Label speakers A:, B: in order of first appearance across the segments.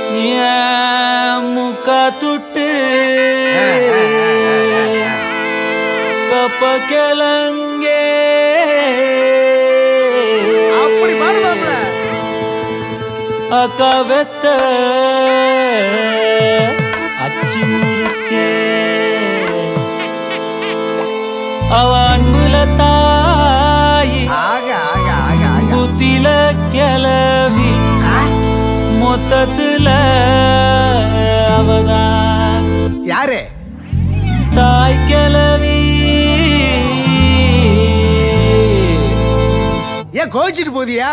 A: என் முக்க துட்டு கப்ப கிளங்கே
B: அப்படி பாடு மாப்ள
A: அக்கா வெத்த அச்சி முறுக்கே அவ அன்புல தாயி
B: ஆக ஆக ஆக ஆக
A: குத்தில கிளவி மொத்தத்துல அவதான்
B: யாரு
A: தாய் கிளவி
B: ஏன் கோவிச்சிட்டு போதியா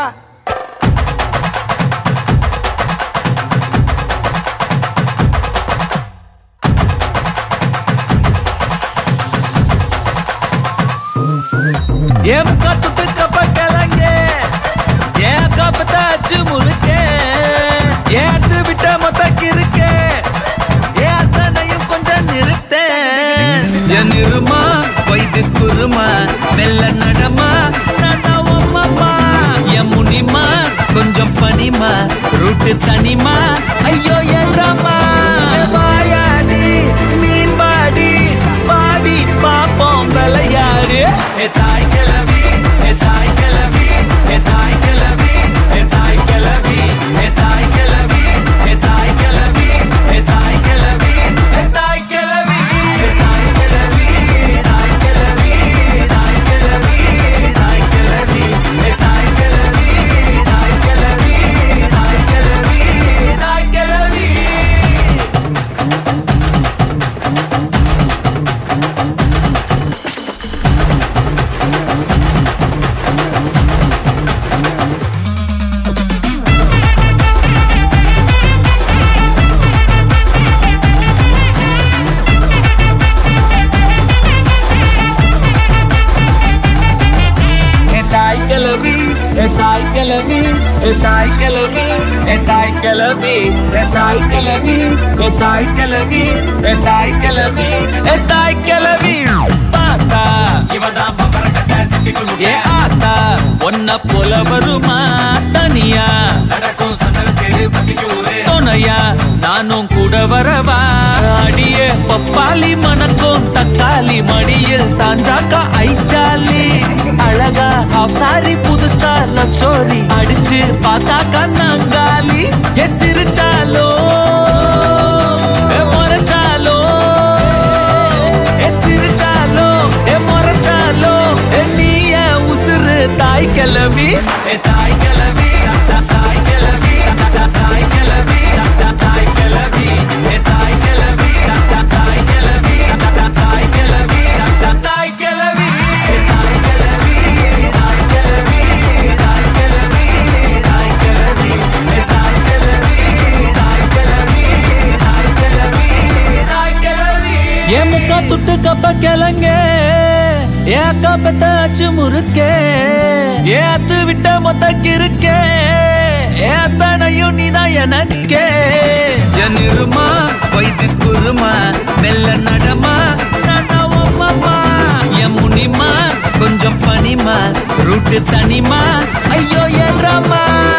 A: எம் கத்துட்டு கப்ப கிளங்க ஏன் கப்பத்த அச்சு முறுக்க ஏத்து விட்ட மொத்த கிருக்க ஏன் அத்தனையும் கொஞ்சம் நிறுத்த என் இருமா வைத்திஸ் குருமா மெல்ல நடமா நானா உம்மம்மா என் முனிமா கொஞ்சம் பனிமா ரூட்டு தனிமா ஐயோ என்றம்மா வாயாடி மீன் பாடி பாடி பாப்போம் விளையாடு ஏ தாய் கிளவி ஏ தாய் கிளவி ஏ தாய் கிளவி ஏ தாய் கிளவி ஏ தாய் கிளவி ஏ தாய் கிளவி ஏ தாய் கிளவி ஏ தாய் கிளவி ஏ தாய் கிளவி தாய் கிளவி தாய் கிளவி தாய் கிளவி ஏ தாய் கிளவி தாய் கிளவி தாய் கிளவி தாய் கிளவி ஏ தாய் கிளவி ஏ தாய் கிளவி ஏ தாய் கிளவி ஏ தாய் கிளவி ஏ தாய் கிளவி ஏ தாய் கிளவி ஏ தாய் கிளவி ஏ தாய் கிளவி பாத்தா இவதான் ஏ ஆத்தா ஒன்ன போல வருமா தனியா நடக்கும் சந்தல் தெரு துணையா நானும் கூட வரவா அடியே பப்பாளி மணக்கும் தக்காளி மடியில் சாஞ்சாக்கா ஐச்சாலி அழகா ஹாஃப் சாரி புதுசா லவ் ஸ்டோரி அடிச்சு பார்த்தா கண்ணாங்காலி எ சிரிச்சாலோ எ முறைச்சாலோ எ சிரிச்சாலோ எ முறைச்சாலோ எ நீய உசுறு தாய் கிளவி எ தாய் கிளவி தாய் கிளவி தாய் கிளவி தாய் கிளவி எ தாய் கிளவி தாய் கிளவி தாய் கிளவி தாய் கிளவி தாய் கிளவி தாய் கிளவி தாய் கிளவி தாய் கிளவி எ தாய் கிளவி தாய் கிளவி தாய் கிளவி தாய் கிளவி ஏ முக்கா துட்டு கப்ப கிளங்க ஏ அக்கா பெத்த அச்சு முறுக்கே ஏ அத்து விட்ட மொத்த கிருக்கே ஏ அத்தனையும் நீதான் எனக்கே என் இருமா வைத்திஸ் குருமா மெல்ல நடமா நானா உம்மம்மா என் முனிமா கொஞ்சம் பனிமா ரூட்டு தனிமா ஐயோ என்றம்மா